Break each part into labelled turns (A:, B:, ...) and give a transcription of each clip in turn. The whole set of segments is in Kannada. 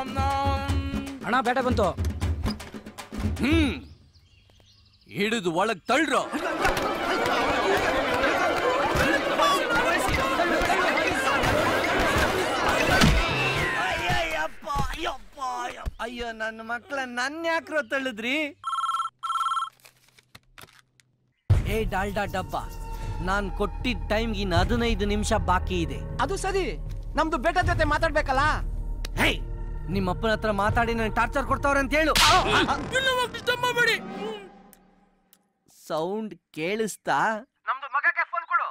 A: ಅಣ್ಣ ಬೇಟೆ ಬಂತು
B: ಹ್ಮ್ ಹಿಡಿದು ಒಳಗ್ ತಳ್ಳ್ರೋ
C: ಅಯ್ಯಯ್ಯಪ್ಪ ಅಯ್ಯಪ್ಪ ಅಯ್ಯೋ. ಅಯ್ಯೋ ನನ್ನ ಮಕ್ಕಳ ನನ್ನ ಯಾಕ್ರೋ ತಳ್ಳಿದ್ರಿ ಏ ಡಾಲ್ಡಾ ಡಬ್ಬ ನಾನ್ ಕೊಟ್ಟಿದ್ದ ಟೈಮ್ಗೆ ಇನ್ನು ಹದಿನೈದು ನಿಮಿಷ ಬಾಕಿ ಇದೆ
A: ಅದು ಸರಿ ನಮ್ದು ಬೇಟ ಜೊತೆ ಮಾತಾಡ್ಬೇಕಲ್ಲ
C: ಹೇ ನಿಮ್ಮ ಅಪ್ಪನ ಹತ್ರ ಮಾತಾಡಿ ನನಗೆ ಟಾರ್ಚರ್ ಕೊಡ್ತಾವ್ರೆ ಅಂತ ಹೇಳು
B: ಮಾಡಬೇಡಿ
C: ಸೌಂಡ್ ಕೇಳಿಸ್ತಾ ನಮ್ದು ಮಗಕ್ಕೆ ಫೋನ್ ಕೊಡು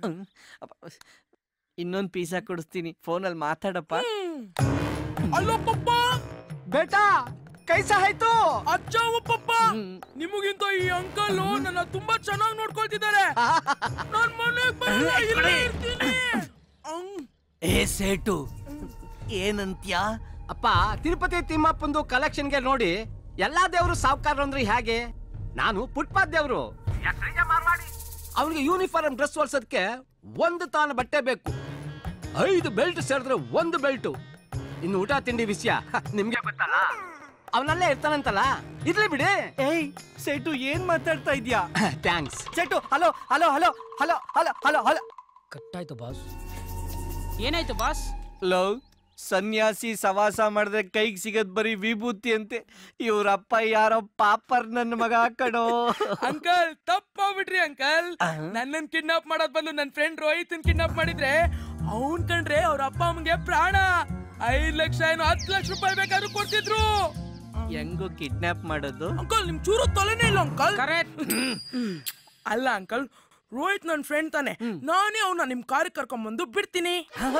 C: ಇನ್ನೊಂದು ಪೀಸ ಕೊಡಿಸ್ತೀನಿ ಫೋನಲ್ಲಿ ಮಾತಾಡಪ್ಪ
B: ಅಲ್ಲೋ ಪಪ್ಪ
A: ಬೇಟಾ ಕೈಸ ಆಯ್ತು
B: ಅಜ್ಜ ಓ ಪಪ್ಪ ನಿಮಗಿಂತ ಈ ಅಂಕಲ್ ನನ್ನ ತುಂಬಾ ಚೆನ್ನಾಗಿ ನೋಡ್ಕೊಳ್ತಿದ್ದಾರೆ ನಾನ್ ಮನೆಗ್ ಬರಲ್ಲ, ಇಲ್ಲೇ ಇರ್ತೀನಿ ಅವ್ನ್-
C: ಏ ಸೇಟು ಏನಂತ್ಯ
A: ಅಪ್ಪ ತಿರುಪತಿ ತಿಮ್ಮಪ್ಪಂದು ಕಲೆಕ್ಷನ್ಗೆ ನೋಡಿ ಎಲ್ಲಾ ದೇವರು ಸಾವುಕಾರ ಅಂದ್ರೆ ಹೇಗೆ ನಾನು ಫುಟ್ಪಾತ್ ದೇವ್ರು ಅವನಿಗೆ ಯೂನಿಫಾರ್ಮ್ ಡ್ರೆಸ್ ಹೊಲ್ಸೋದಕ್ಕೆ ಒಂದು ತಾನು ಬಟ್ಟೆ ಬೇಕು ಐದು ಬೆಲ್ಟ್ ಸೇರಿದ್ರೆ ಒಂದು ಬೆಲ್ಟ್ ಇನ್ನು ಊಟ ತಿಂಡಿ ವಿಷಯ ಹ, ನಿಮ್ಗೆ ಗೊತ್ತಲ್ಲ ಅವನಲ್ಲೇ ಇರ್ತಾನಂತಲ್ಲ ಇರ್ಲಿ ಬಿಡಿ
C: ಏಯ್ ಸೇಟು ಏನ್ ಮಾತಾಡ್ತಾ ಇದ್ಯಾ
A: ಥ್ಯಾಂಕ್ಸ್
C: ಸೇಟು hello hello hello hello hello hello hello
D: ಕಟ್ಟಾಯ್ತು ಬಾಸ್ ಏನಾಯ್ತು ಬಾಸ್
C: ಲವ್ ಸನ್ಯಾಸಿ ಸವಾಸ ಮಾಡಿದ್ರೆ ಕೈಗೆ ಸಿಗದ್ ಬರೀ ವಿಭೂತಿ ಅಂತೆ ಇವ್ರಪ್ಪ ಯಾರೋ ಪಾಪರ್ ನನ್ನ ಮಗ ಕಣೋ
B: ಅಂಕಲ್ ತಪ್ಪಾಗ್ಬಿಟ್ರಿ ಅಂಕಲ್ ನನ್ನನ್ ಕಿಡ್ನಾಪ್ ಮಾಡೋದ್ ಬಂದು ನನ್ ಫ್ರೆಂಡ್ ರೋಹಿತನ್ ಕಿಡ್ನಾಪ್ ಮಾಡಿದ್ರೆ ಅವನ್ ಕಂಡ್ರೆ ಅವ್ರ ಅಪ್ಪ ಅಮ್ಮಂಗೆ ಪ್ರಾಣ ಐದ್ ಲಕ್ಷ ಏನು ಹತ್ತು ಲಕ್ಷ ರೂಪಾಯಿ ಬೇಕಾದ್ರೂ ಕೊಡ್ತಿದ್ರು
C: ಹೆಂಗೋ ಕಿಡ್ನಾಪ್ ಮಾಡೋದು
B: ಅಂಕಲ್ ನಿಮ್ ಚೂರು ತೊಲೆನೇ ಇಲ್ಲ ಅಂಕಲ್
D: ಕರೆಕ್ಟ್
B: ಅಲ್ಲ ಅಂಕಲ್ ರೋಹಿತ್ ನನ್ ಫ್ರೆಂಡ್ ತಾನೆ ನಾನೇ ಅವನ್ನ ನಿಮ್ ಕಾರ್ ಕರ್ಕೊಂಡ್ ಬಂದು ಬಿಡ್ತೀನಿ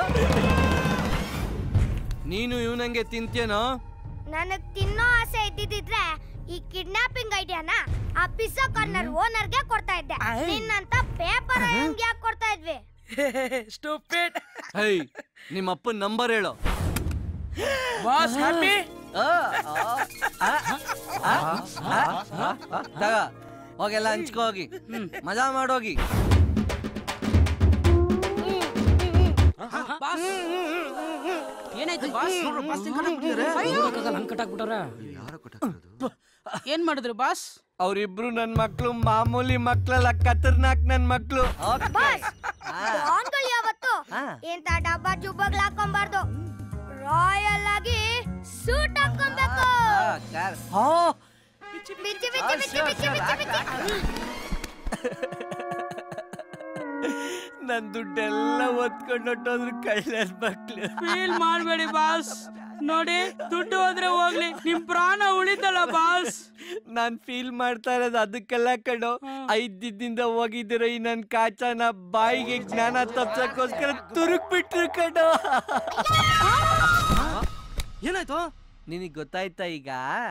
C: ನೀನು ಇವನಂಗೆ ತಿಂತ್ಯನೋ
E: ನನಗ್ ತಿನ್ನೋ ಆಸೆ ಇದ್ದಿದ್ರೆ ಈ ಕಿಡ್ನಾಪಿಂಗ್ ಐಡಿಯಾನ ಆ ಪಿಜ್ಜಾ ಕಾರ್ನರ್ ಓನರ್ಗೆ ಕೊಡ್ತಾ ಇದ್ದೆ
B: ಆಯ್.
E: ನಿನ್ನಂತ ಪೇಪರ್ ಯಾಕೆ ಕೊಡ್ತಾ ಇದ್ವಿ
B: ಸ್ಟೂಪಿಡ್
C: ಹೈ ನಿಮ್ಮ ಅಪ್ಪನ ನಂಬರ್ ಹೇಳೋ
B: ಬಾಸ್ ಹ್ಯಾಪಿ
C: ಆ, ಆ, ಆ, ಆ, ಆ, ಆ, ಆ, ತಗ ಹೋಗೆಲ್ಲ ಹಂಚ್ಕೋ ಹೋಗಿ ಮಜಾ ಮಾಡೋಗಿ
D: ಬಾಸ್ ಏನಾಯ್ತು ಬಾಸ್
A: ಹಂಗ್ ಕಟ್ಟಾಕ್ಬಿಟ್ಟಾರ
D: ಏನ್ ಮಾಡಿದ್ರು ಬಾಸ್
C: ಅವ್ರಿಬ್ರು ನನ್ ಮಕ್ಳು ಮಾಮೂಲಿ ಮಕ್ಳಲ್ಲ ಖತರ್ನಾಕ್ ನನ್ ಮಕ್ಳು
E: ಬಾಸ್ ಡಾನ್ಗಳು ಯಾವತ್ತು
C: ಹಾ.
E: ಇಂತ ಡಬ್ಬ ಜುಬ್ಬಗಳು ಹಾಕೊಂಬಾರ್ದು ರಾಯಲ್ ಆಗಿ ಸೂಟ್ ಹಾಕೊಬೇಕು ಬಿಚ್ಚಿ ಬಿಚ್ಚಿ ಬಿಚ್ಚಿ ಬಿಚ್ಚಿ ಬಿಚ್ಚಿ ಬಿಚ್ಚಿ
C: ನನ್ ದುಡ್ಡೆಲ್ಲ ಒತ್ಕೊಂಡು ಹೊಟ್ಟೋದ್ರು ಕಳ್ಳರ್ ಮಕ್ಳು
D: ಫೀಲ್ ಮಾಡ್ಬೇಡಿ ಬಾಸ್ ನೋಡಿ ದುಡ್ಡು ಹೋದ್ರೆ ಹೋಗ್ಲಿ ನಿಮ್ ಪ್ರಾಣ ಉಳಿತಲ್ಲ ಬಾಸ್
C: ನಾನ್ ಫೀಲ್ ಮಾಡ್ತಾ ಇರೋದು ಅದಕ್ಕೆಲ್ಲ ಕಣೋ ಐದ್ ದಿನದಿಂದ ಹೋಗಿದ್ದೀರ ಈ ನನ್ ಕಾಚನ ಬಾಯಿಗೆ ಜ್ಞಾನ ತಪ್ಸಕ್ಕೋಸ್ಕರ ತುರುಕ್ ಬಿಟ್ರು ಕಣೋ ಏನಾಯ್ತು ನಿನಗ್ ಗೊತ್ತಾಯ್ತಾ ಈಗ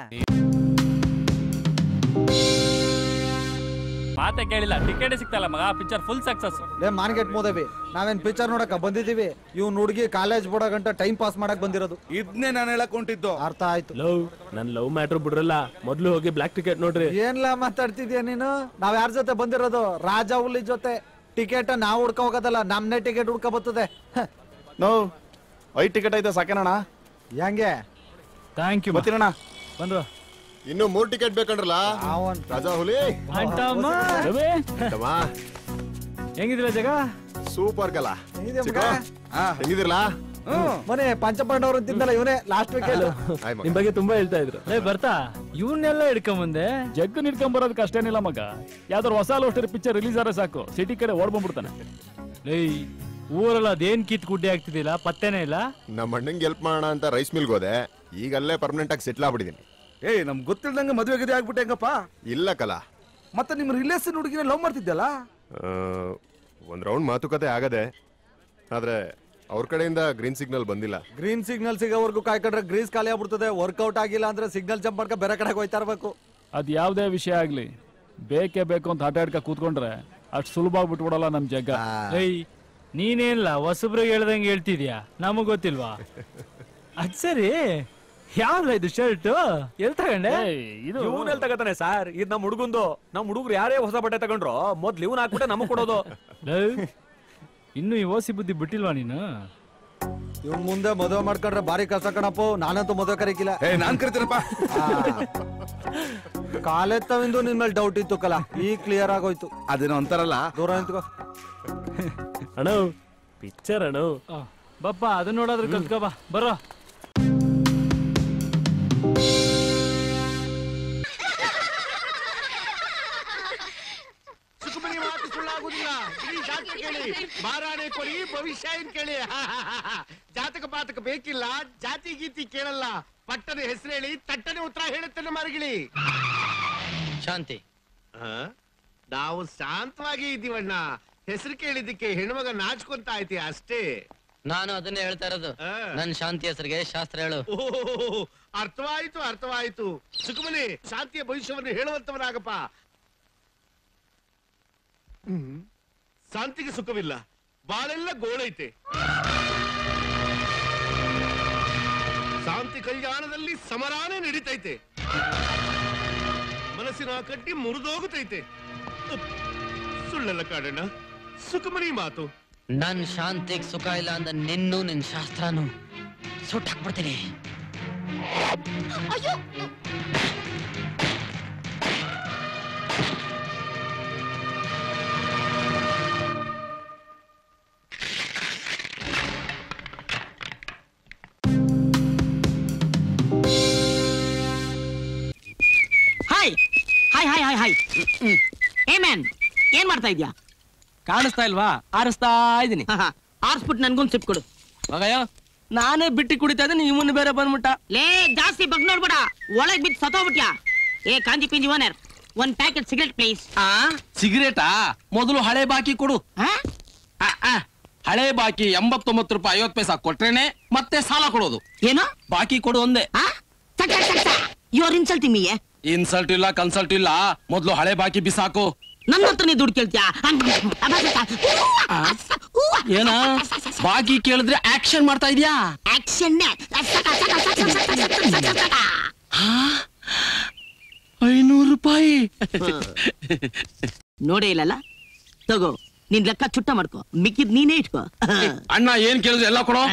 F: ಮಾತೆ ಕೇಳಿಲ್ಲ ಟಿಕೆಟ್ ಸಿಗ್ತಲ್ಲ ಮಗ ಪಿಕ್ಚರ್ ಫುಲ್ ಸಕ್ಸಸ್
G: ಲೇ ಮಾರ್ಕೆಟ್ ಮೋದೇವಿ ನಾವೇನ್ ಪಿಕ್ಚರ್ ನೋಡಕ ಬಂದಿದೀವಿ ಇವ್ನು ಹುಡುಗಿ ಕಾಲೇಜ್ ಬಿಡೋ ಗಂಟ ಟೈಮ್ ಪಾಸ್ ಮಾಡಕ್ ಬಂದಿರೋದು
H: ಇದನ್ನೇ ನಾನು ಹೇಳಕ್ ಹೊಂಟಿದ್ದು
G: ಅರ್ಥ ಆಯ್ತು
F: ಲವ್ ನನ್ ಲವ್ ಮ್ಯಾಟ್ರ್ ಬಿಡ್ರಲ್ಲ ಮೊದ್ಲು ಹೋಗಿ ಬ್ಲಾಕ್ ಟಿಕೆಟ್ ನೋಡ್ರಿ
G: ಏನ್ಲ ಮಾತಾಡ್ತಿದ್ಯಾ ನೀನು ನಾವ್ ಯಾರ ಜೊತೆ ಬಂದಿರೋದು ರಾಜ ಹುಲಿ ಜೊತೆ ಟಿಕೆಟ್ ನಾವ್ ಹುಡ್ಕ ಹೋಗೋದಲ್ಲ ನಮ್ನೆ ಟಿಕೆಟ್ ಹುಡ್ಕ ಬರ್ತದೆ ಹ,
H: ನೋ ಐದು ಟಿಕೆಟ್ ಐತೆ ಸಾಕೇನಣ್ಣ
G: ಹೆಂಗೆ
F: ಥ್ಯಾಂಕ್ ಯು
H: ಬರ್ತೀನಣ್ಣ
F: ಬಂದ್ರು
I: ಇನ್ನು ಮೂರ್ ಟಿಕೆಟ್ ಬೇಕಂಡ್ರಲ್ಲ
G: ಅವನ್
I: ರಾಜಾ ಹುಲಿ ತಮ್ಮ,
F: ಹೆಂಗಿದಿಲ್ಲ ಜಗ
I: ಸೂಪರ್ ಕಲ
G: ಹೆಂಗಿದೆ
I: ಚಿಕ್ಕ
G: ಮಗ?
I: ಹೆಂಗಿದಿರಲ್ಲ
G: ಮನೆ ಪಂಚಪಾಂಡವ್ರು ಅಂತಿದ್ದಲ್ಲ ಇವನೇ ಲಾಸ್ಟ್ ವೀಕೆಂಡ್
I: ಹಾಯ್ ಮಗ
F: ನಿಮ್ ಬಗ್ಗೆ ತುಂಬಾ ಹೇಳ್ತಾ ಇದ್ರು ಏ ಬರ್ತಾ ಇವನ್ನೆಲ್ಲ ಹಿಡ್ಕೊಂಡ್ ಬಂದೆ ಜಗ್ಗನ್ ಹಿಡ್ಕೊಂಡ್ ಬರೋದಕ್ಕೆ ಅಷ್ಟೇನಿಲ್ಲ ಮಗ ಯಾವ್ದಾರು ಹೊಸ ಲೋಸ್ಟರ್ ಪಿಕ್ಚರ್ ರಿಲೀಸ್ ಆದ್ರೆ ಸಾಕು ಸಿಟಿ ಕಡೆ ಓಡ್ ಬಂದ್ಬಿಡ್ತಾನೆ ಏಯ್ ಊರಲ್ಲ ಅದೇನ್ ಕಿತ್ ಗುಡ್ಡೆ ಆಗ್ತಿದಿಲ್ಲ ಪತ್ತೆನೇ ಇಲ್ಲ
I: ನಮ್ಮ ಅಣ್ಣಂಗೆ ಹೆಲ್ಪ್ ಮಾಡೋಣ ಅಂತ ರೈಸ್ ಮಿಲ್ಗೆ ಹೋದೆ ಈಗ ಅಲ್ಲೇ ಪರ್ಮನೆಂಟ್ ಆಗಿ ಸೆಟ್ಲ್ ಆಗ್ಬಿಟ್ಟಿದ್ದೀನಿ
H: ಏಯ್ ನಮ್ ಗೊತ್ತಿಲ್ದಂಗೆ ಮದುವೆ ಗದಿ ಆಗ್ಬಿಟ್ಟೆ ಹೆಂಗಪ್ಪ
I: ಇಲ್ಲ ಕಲ
H: ಮತ್ತೆ ನಿಮ್ ರಿಲೇಷನ್ ಹುಡುಗಿನ ಲವ್ ಮಾಡ್ತಿದ್ದಲ್ಲ
I: ಆ, ಒಂದ್ ರೌಂಡ್ ಮಾತುಕತೆ ಆಗದೆ ಆದ್ರೆ ಅವ್ರ ಕಡೆಯಿಂದ ಗ್ರೀನ್ ಸಿಗ್ನಲ್ ಬಂದಿಲ್ಲ
G: ಗ್ರೀನ್ ಸಿಗ್ನಲ್ ಸಿಗೋವರೆಗೂ ಕಾಯ್ಕೊಂಡ್ರೆ ಗ್ರೀಸ್ ಖಾಲಿ ಆಗ್ಬಿಡ್ತದೆ ವರ್ಕೌಟ್ ಆಗಿಲ್ಲ ಅಂದ್ರೆ ಸಿಗ್ನಲ್ ಜಂಪ್ ಮಾಡ್ಕ ಬೇರೆ ಕಡೆಗೆ ಹೋಯ್ತಾ ಇರ್ಬೇಕು
F: ಅದ್ ಯಾವ್ದೇ ವಿಷಯ ಆಗ್ಲಿ ಬೇಕೇ ಬೇಕು ಅಂತ ಹಠ ಹಿಡ್ಕ ಕೂತ್ಕೊಂಡ್ರೆ ಅಷ್ಟು ಸುಲಭ ಆಗ್ಬಿಟ್ಬಿಡಲ್ಲ ನಮ್ ಜಗ್ಗ ಏಯ್ ನೀನೇನಿಲ್ಲ ಹೊಸಬ್ರಿಗೆ ಹೇಳ್ದಂಗೆ ಹೇಳ್ತಿದ್ಯಾ ನಮಗ್ ಗೊತ್ತಿಲ್ವಾ ಅದ್ ಸರಿ ಯಾವ್ದ ಇದು ಶರ್ಟ್ ಎಲ್ ತಗೊಂಡೆ ಇದು
J: ಇವನ್ ಎಲ್ ತಗತಾನೆ ಸರ್ ಇದ್ ನಮ್ ಹುಡುಗಂದು ನಮ್ ಹುಡುಗರು ಯಾರೇ ಹೊಸ ಬಟ್ಟೆ ತಗೊಂಡ್ರು ಮೊದ್ಲು ಇವನ್ ಹಾಕ್ಬಿಟ್ಟೆ ನಮಗ್ ಕೊಡೋದು
F: ಇನ್ನು ಈ ಓಸಿ ಬುದ್ಧಿ ಬಿಟ್ಟಿಲ್ವಾ ನೀನು
G: ಇವ್ನ್ ಮುಂದೆ ಮದುವೆ ಮಾಡ್ಕೊಂಡ್ರೆ ಬಾರಿ ಕಸ ಕಣಪ್ಪು ನಾನಂತೂ ಮದುವೆ ಕರೀಕಿಲ್ಲ
H: ಏ ನಾನ್ ಕರಿತೀನಪ್ಪ
G: ಕಾಲೆತ್ತವಿಂದು ನಿನ್ ಮೇಲೆ ಡೌಟ್ ಇತ್ತು ಕಲ ಈಗ ಕ್ಲಿಯರ್ ಆಗೋಯ್ತು
H: ಅದೇನೋ ಅಂತಾರಲ್ಲ
G: ದೂರ ನಿಂತ್ಕೋ
J: ಅಣ್ಣ ಪಿಕ್ಚರ್ ಅಣ್ಣ
F: ಬಪ್ಪ ಅದನ್ನ ನೋಡೋದ್ರ ಕಲ್ತ್ಕೋ ಬಾ ಬರೋ
A: ಸುಖಮನಿ ಮಾತು ಸುಳ್ಳಾಗುದಿಲ್ಲ ಇಡೀ ಜಾತಕ ಕೇಳಿ ಮಾರಾಣೆ ಕೊಡಿ ಭವಿಷ್ಯ ಏನ್ ಕೇಳಿ ಜಾತಕ ಪಾತಕ ಬೇಕಿಲ್ಲ ಜಾತಿ ಗೀತಿ ಕೇಳಲ್ಲ ಪಟ್ಟದ ಹೆಸರು ಹೇಳಿ ತಟ್ಟನೆ ಉತ್ತರ ಹೇಳುತ್ತೇನೆ ಮರಗಿಳಿ
K: ಶಾಂತಿ
A: ನಾವು ಶಾಂತವಾಗಿ ಇದ್ದೀವಣ್ಣ ಹೆಸರು ಕೇಳಿದ್ದಕ್ಕೆ ಹೆಣ್ಮಗ ನಾಚ್ಕೊಂತ ಐತಿ ಅಷ್ಟೇ
K: ನಾನು ಅದನ್ನೇ ಹೇಳ್ತಾ ಇರೋದು
A: ಆ.
K: ನನ್ ಶಾಂತಿ ಹೆಸರಿಗೆ ಶಾಸ್ತ್ರ ಹೇಳು
A: ಓಹೋ ಅರ್ಥವಾಯ್ತು ಅರ್ಥವಾಯ್ತು ಸುಖಮನಿ ಶಾಂತಿಯ ಭವಿಷ್ಯವನ್ನು ಹೇಳುವಂತವನಾಗಪ್ಪ ಹ್ಮ್. ಶಾಂತಿಗೆ ಸುಖವಿಲ್ಲ ಬಾಳೆಲ್ಲ ಗೋಳೈತೆ ಶಾಂತಿ ಕಲ್ಯಾಣದಲ್ಲಿ ಸಮರಾನೇ ನಡೀತೈತೆ ಮನಸ್ಸಿನ ಕಡ್ಡಿ ಮುರಿದೋಗುತ್ತೈತೆ ಉಪ್. ಸುಳ್ಳೆಲ್ಲ ಕಾಡಣ್ಣ ಸುಖಮನಿ ಮಾತು
K: ನನ್ ಶಾಂತಿಗ್ ಸುಖ ಇಲ್ಲ ಅಂದ ನಿನ್ನೂ ನಿನ್ ಶಾಸ್ತ್ರನು ಸುಟ್ಟು ಹಾಕ್ಬಿಡ್ತೀನಿ
D: hi hi hi hi hi ಏ ಮ್ಯಾನ್ ಏನ್ ಮಾಡ್ತಾ ಇದ್ಯಾ
C: ಕಾಣಿಸ್ತಾ ಇಲ್ವಾ ಆರಿಸ್ತಾ ಇದೀನಿ
D: ಆರ್ಸ್ಬಿಟ್ಟು ನನ್ಗೊಂದ್ ಸಿಪ್ ಕೊಡು
C: ಮಗಯ್ಯ ನಾನೇ ಬಿಟ್ಟು ಕುಡಿತಾ ಇದ್ದೀನಿ ಇವನು ಬೇರೆ ಬಂದ್ಬಿಟ್ಟ
D: ಲೇ ಜಾಸ್ತಿ ಬಗ್ ನೋಡ್ಬೇಡ ಒಳಗ್ ಬಿದ್ದು ಸತ್ತೋಗ್ಬಿಟ್ಯಾ ಏ ಕಾಂಜಿ ಪಿಂಜಿ ಓನರ್ ಒಂದ್ ಪ್ಯಾಕೆಟ್ ಸಿಗರೆಟ್ ಪ್ಲೀಸ್
C: ಆ ಸಿಗರೇಟಾ ಮೊದಲು ಹಳೆ ಬಾಕಿ ಕೊಡು ಆ, ಆ, ಹಳೆ ಬಾಕಿ ಎಂಬತ್ತೊಂಬತ್ತು ರೂಪಾಯಿ ಐವತ್ತು ಪೈಸಾ ಕೊಟ್ರೇನೆ ಮತ್ತೆ ಸಾಲ ಕೊಡೋದು
D: ಏನು
C: ಬಾಕಿ ಕೊಡು ಒಂದೇ
D: you are insulting me
C: insult ಇಲ್ಲ ಕನ್ಸಲ್ಟ್ ಇಲ್ಲ ಮೊದಲು ಹಳೆ ಬಾಕಿ ಬಿಸಾಕು
D: ನನ್ನ ಹತ್ರ ನೀ ದುಡ್ಡು ಕೇಳ್ತೀಯಾ
C: ಏನ ಬಾಕಿ ಕೇಳಿದ್ರೆ ಆಕ್ಷನ್ ಮಾಡ್ತಾ ಇದೀಯಾ
D: ಆಕ್ಷನ್
C: ಐನೂರು ರೂಪಾಯಿ
D: ನೋಡೇ ಇಲ್ಲಲ್ಲ ತಗೋ ನಿನ್ ಲೆಕ್ಕ ಚುಟ್ಟ ಮಾಡ್ಕೋ ಮಿಕ್ಕಿದ್ ನೀನೇ ಇಟ್ಕೋ
C: ಅಣ್ಣ ಏನ್ ಕೇಳಿದ್ರೆ ಎಲ್ಲ ಕೊಡೋ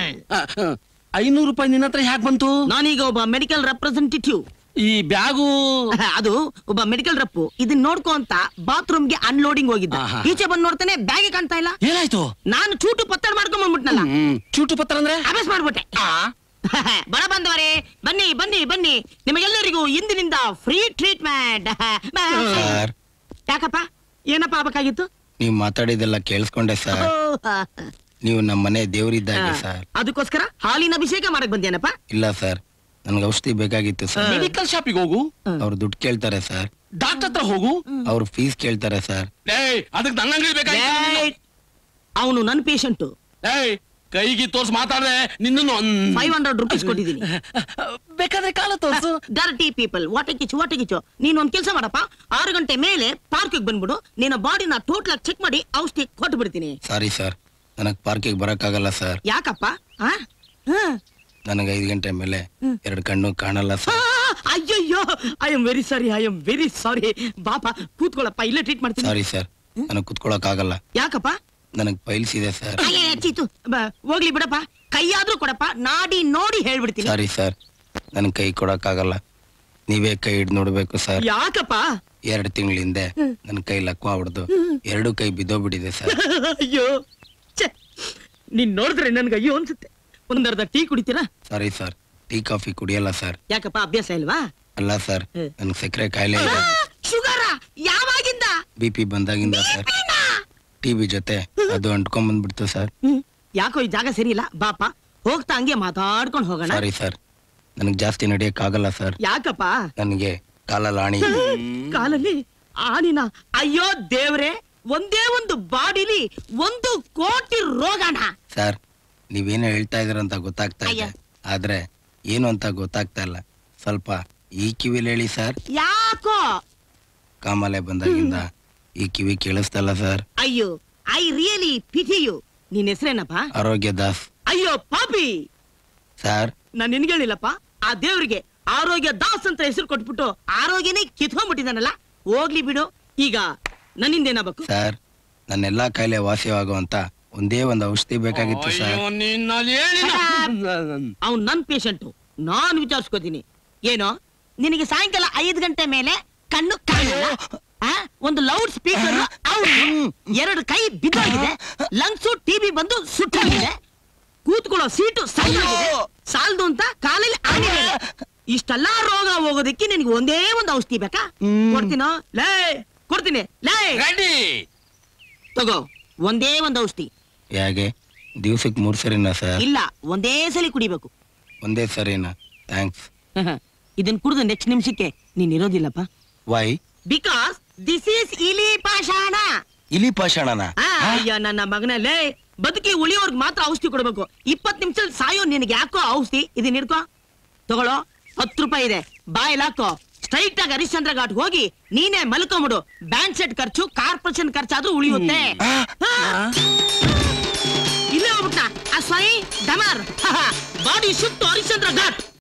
C: ಐನೂರು ರೂಪಾಯಿ ನಿನ್ನ ಹತ್ರ ಹ್ಯಾಕ್ ಬಂತು
D: ನಾನೀಗ ಒಬ್ಬ ಮೆಡಿಕಲ್ ರೆಪ್ರೆಸೆಂಟೇಟಿವ್
C: ಈ ಬ್ಯಾಗು
D: ಅದು ಒಬ್ಬ ಮೆಡಿಕಲ್ ರಪ್ಪು ಇದನ್ನ ನೋಡ್ಕೋ ಅಂತ ಬಾತ್ರೂಮ್ಗೆ ಅನ್ಲೋಡಿಂಗ್ ಹೋಗಿದ್ದ
C: ಆಹಾ.
D: ಈಚೆ ಬಂದ್ ನೋಡ್ತಾನೆ ಬ್ಯಾಗೆ ಕಾಣ್ತಾ ಇಲ್ಲ
C: ಏನಾಯ್ತು
D: ನಾನು ಚೂಟು ಪತ್ತಡ ಮಾಡ್ಕೊಂಡ್ ಬಂದ್ಬಿಟ್ನಲ್ಲ
C: ಹ್ಮ್ ಚೂಟು ಪತ್ರ ಅಂದ್ರೆ
D: ಅಭ್ಯಾಸ ಮಾಡ್ಬಿಟ್ಟೆ ಬಡ ಬಂದವರೇ ಬನ್ನಿ ಬನ್ನಿ ಬನ್ನಿ ನಿಮಗೆಲ್ಲರಿಗೂ ಇಂದಿನಿಂದ ಫ್ರೀ ಟ್ರೀಟ್ಮೆಂಟ್
L: ಸರ್
D: ಯಾಕಪ್ಪ ಏನಪ್ಪ ಆಗ್ಬೇಕಾಗಿತ್ತು
L: ನೀವು ಮಾತಾಡಿದೆಲ್ಲ ಕೇಳಿಸ್ಕೊಂಡೆ ಸರ್ ನೀವು ನಮ್ಮ ಮನೆ ದೇವರಿದ್ದಾಗೆ ಸರ್
D: ಅದಕ್ಕೋಸ್ಕರ ಹಾಲಿನ ಅಭಿಷೇಕ ಮಾಡಕ್ ಬಂದೇನಪ್ಪ
L: ಇಲ್ಲ ಸರ್ ನನ್ಗೆ ಔಷಧಿ ಬೇಕಾಗಿತ್ತು ಸರ್
C: ಮೆಡಿಕಲ್ ಶಾಪಿಗೆ ಹೋಗು
L: ಅವ್ರು ದುಡ್ಡು ಕೇಳ್ತಾರೆ ಸರ್
C: ಡಾಕ್ಟರ್ ಹತ್ರ ಹೋಗು
L: ಅವ್ರು ಫೀಸ್ ಕೇಳ್ತಾರೆ ಸರ್
C: ಏಯ್ ಅದಕ್ಕೆ ನನ್ನ ಅಂಗಡಿ ಬೇಕಾಗಿತ್ತು
D: ಅವನು ನನ್ ಪೇಷಂಟ್
C: ಏಯ್ ಕೈಗೆ ತೋರ್ಸ್ ಮಾತಾಡ್ದೆ ನಿನ್ನನ್ನು
D: ಫೈವ್ ಹಂಡ್ರೆಡ್ ರುಪೀಸ್ ಕೊಟ್ಟಿದ್ದೀನಿ
C: ಬೇಕಾದ್ರೆ ಕಾಲ ತೋರ್ಸು
D: ಡರ್ಟಿ ಪೀಪಲ್ ವಾಟೆ ಕಿಚ್ಚು ವಾಟೆ ಕಿಚ್ಚು ನೀನ್ ಒಂದ್ ಕೆಲಸ ಮಾಡಪ್ಪ ಆರು ಗಂಟೆ ಮೇಲೆ ಪಾರ್ಕ್ ಬಂದ್ಬಿಡು ನಿನ್ನ ಬಾಡಿನ ಟೋಟಲ್ ಆಗಿ ಚೆಕ್ ಮಾಡಿ ಔಷಧಿ ಕೊಟ್ಟು ಬಿಡ್ತೀನಿ
L: ಸಾರಿ ಸರ್ ನನಗ್ ಪಾರ್ಕಿಗೆ ಬರಕ್ಕಾಗಲ್ಲ ಸರ್
D: ಯಾಕಪ್ಪ ಆ? ಆ?
L: ನನಗೆ ಐದು ಗಂಟೆ ಮೇಲೆ ಎರಡು ಕಣ್ಣು ಕಾಣಲ್ಲ
D: ಆ,
L: ಸರ್
D: ಅಯ್ಯಯ್ಯೋ I am very sorry I am very sorry ಬಾಪ ಕೂತ್ಕೊಳ್ಳಪ್ಪ ಇಲ್ಲೇ ಟ್ರೀಟ್ ಮಾಡ್ತೀನಿ
L: ಸಾರಿ ಸರ್ ನನಗ್ ಕುತ್ಕೊಳಕ್ ಆಗಲ್ಲ
D: ಯಾಕಪ್ಪ
L: ನನಗ್ ಪೈಲ್ಸ್ ಇದೆ ಸರ್
D: ಅಯ್ಯ, ಚೀತು ಬ, ಹೋಗ್ಲಿ ಬಿಡಪ್ಪ ಕೈಯಾದ್ರೂ ಕೊಡಪ್ಪ ನಾಡಿ ನೋಡಿ ಹೇಳ್ಬಿಡ್ತೀನಿ
L: ಸಾರಿ ಸರ್ ನನ್ ಕೈ ಕೊಡಕ್ ಆಗಲ್ಲ ನೀವೇ ಕೈ ಹಿಡ್ದು ನೋಡ್ಬೇಕು ಸರ್
D: ಯಾಕಪ್ಪ
L: ಎರಡು ತಿಂಗಳ ಹಿಂದೆ ನನ್ ಕೈ ಲಕ್ವ ಹೊಡೆದು ಎರಡು ಕೈ ಬಿದ್ದೋಗ್ಬಿಟ್ಟಿದೆ ಸರ್
D: ಅಯ್ಯೋ ಛೆ, ನೀನ್ ನೋಡಿದ್ರೆ ನನ್ಗೆ ಅಯ್ಯೋ ಅನ್ಸುತ್ತೆ ಒಂದರ್ಧ ಟೀ ಕುಡಿತೀರಾ
L: ಸಾರಿ ಸರ್ ಟೀ ಕಾಫಿ ಕುಡಿಯಲ್ಲ ಸರ್
D: ಯಾಕಪ್ಪ ಅಭ್ಯಾಸ ಇಲ್ವಾ
L: ಅಲ್ಲ ಸರ್ ನನ್ ಸಕ್ಕರೆ ಕಾಯಿಲೆ ಇದೆ
D: ಶುಗರ ಯಾವಾಗಿಂದ
L: ಬಿ ಪಿ ಬಂದಾಗಿಂದ ಸರ್ ಟಿವಿ ಜೊತೆ ಅದು ಅಂಟ್ಕೊಂಡ್ ಬಂದ್ಬಿಡ್ತು ಸರ್
D: ಹ್ಮ್. ಯಾಕೋ ಈ ಜಾಗ ಸರಿ ಇಲ್ಲ ಬಾಪ ಹೋಗ್ತಾ ಹಂಗೆ ಮಾತಾಡ್ಕೊಂಡು ಹೋಗೋಣ
L: ಸಾರಿ ಸರ್ ನನಗ್ ಜಾಸ್ತಿ ನಡೆಯಕ್ ಆಗಲ್ಲ ಸರ್
D: ಯಾಕಪ್ಪ
L: ನನಗೆ ಕಾಲಲ್ಲಿ ಆಣಿ ಇದೆ.
D: ಕಾಲಲ್ಲಿ ಆನಿನ ಅಯ್ಯೋ ದೇವ್ರೆ ಒಂದೇ ಒಂದು ಬಾಡಿಲಿ ಒಂದು ಕೋಟಿ ರೋಗಣ
L: ಸರ್ ನೀವೇನೋ ಹೇಳ್ತಾ ಇದೀರಂತ ಗೊತ್ತಾಗ್ತಾ ಇದೆ ಆದ್ರೆ ಏನು ಅಂತ ಗೊತ್ತಾಗ್ತಾ ಇಲ್ಲ ಸ್ವಲ್ಪ ಈ ಕಿವಿಲಿ ಹೇಳಿ ಸರ್
D: ಯಾಕೋ
L: ಕಾಮಾಲೆ ಬಂದಾಗಿಂದ ಈ ಕಿವಿ ಕೇಳಿಸ್ತಲ್ಲ ಸರ್
D: ಅಯ್ಯೋ ಐ ರಿಯಲಿ ಪಿಟಿ ಯು ನಿನ್ ಹೆಸರೇನಪ್ಪ
L: ಆರೋಗ್ಯ ದಾಸ್
D: ಅಯ್ಯೋ ಪಾಪಿ
L: ಸರ್
D: ನಾನ್ ನಿನ್ಗಳಿಲ್ಲಪ್ಪ ಆ ದೇವ್ರಿಗೆ ಆರೋಗ್ಯ ದಾಸ್ ಅಂತ ಹೆಸರು ಕೊಟ್ಬಿಟ್ಟು ಆರೋಗ್ಯನೇ ಕಿತ್ಕೊಂಡ್ಬಿಟ್ಟಿದಾನಲ್ಲ ಹೋಗ್ಲಿ ಬಿಡು ಈಗ ನನ್ನಿಂದ ಏನಾಗಬೇಕು
L: ಸರ್ ನನ್ನೆಲ್ಲಾ ಕಾಯಿಲೆ ವಾಸಿಯಾಗುವಂತ ಒಂದೇ ಒಂದು ಔಷಧಿ ಬೇಕಾಗಿತ್ತು ಸರ್
D: ಅವ್ನ್ ನನ್ ಪೇಷಂಟು ನಾನ್ ವಿಚಾರಿಸ್ಕೋತೀನಿ ಏನೋ ನಿನಗೆ ಸಾಯಂಕಾಲ ಐದು ಗಂಟೆ ಮೇಲೆ ಕಣ್ಣು ಕಾಣಲ್ಲ ಆ? ಒಂದು ಲೌಡ್ ಸ್ಪೀಕರ್ ಎರಡು ಕೈ ಬಿದ್ದೋಗಿದೆ ಲಂಗ್ಸು ಟಿವಿ ಬಂದು ಸುಟ್ಟಾಗಿದೆ ಕೂತ್ಕೊಳ್ಳೋ ಸೀಟು ಸಾಲಾಗಿದೆ ಸಾಲ್ದು ಅಂತ ಕಾಲಲ್ಲಿ ಆನೆ ಮೇಲೆ. ಇಷ್ಟೆಲ್ಲಾ ರೋಗ ಹೋಗೋದಕ್ಕೆ ನಿನಗೆ ಒಂದೇ ಒಂದು ಔಷಧಿ ಬೇಕಾ ಕೊಡ್ತೀನೋ ಲೇ ಕೊಡ್ತೀನಿ ಲೇ ತಗೋ ಒಂದೇ ಒಂದು ಔಷಧಿ
L: ಯಾಕೆ ದಿವ್ಸಕ್ಕೆ ಮೂರು ಸರಿನಾ ಸರ್
D: ಇಲ್ಲ ಒಂದೇ ಸಲ ಕುಡಿಬೇಕು
L: ಒಂದೇ ಸರಿನಾ ಥ್ಯಾಂಕ್ಸ್
D: ಇದನ್ ಕುಡಿದು ನೆಕ್ಸ್ಟ್ ನಿಮಿಷಕ್ಕೆ ನೀನ್ ಇರೋದಿಲ್ಲಪ್ಪ
L: ವೈ
D: ಬಿಕಾಸ್ ದಿಸ್ ಈಸ್ ಇಲಿ ಪಾಷಾಣ
L: ಇಲಿ ಪಾಷಾಣನ
D: ಆ, ಅಯ್ಯ ನನ್ನ ಮಗನಲ್ಲೇ ಬದುಕಿ ಉಳಿಯೋರ್ಗ್ ಮಾತ್ರ ಔಷಧಿ ಕೊಡ್ಬೇಕು ಇಪ್ಪತ್ ನಿಮಿಷ ಸಾಯೋ ನಿನಗೆ ಯಾಕೋ ಔಷಧಿ ಇದನ್ನ ಹಿಡ್ಕೋ ತಗೊಳ್ಳೋ ಹತ್ತು ರೂಪಾಯಿ ಇದೆ ಬಾಯಲ್ಲಿ ಹಾಕೋ ಸ್ಟ್ರೈಟ್ ಆಗಿ ಹರಿಶ್ಚಂದ್ರ ಘಾಟ್ ಹೋಗಿ ನೀನೇ ಮಲ್ಕೊಂಬಿಡು ಬ್ಯಾಂಡ್ ಸೆಟ್ ಖರ್ಚು ಕಾರ್ಪೊರೇಷನ್ ಖರ್ಚಾದ್ರೂ ಉಳಿಯುತ್ತೆ ಹಾ. ಇಲ್ಲೇ ಹೋಗ್ಬಿಟ್ಟ ಆ ಸ್ವೈ ಡಮರ್ ಬಾಡಿ ಶುಟ್ಟು ಹರಿಶ್ಚಂದ್ರ ಘಾಟ್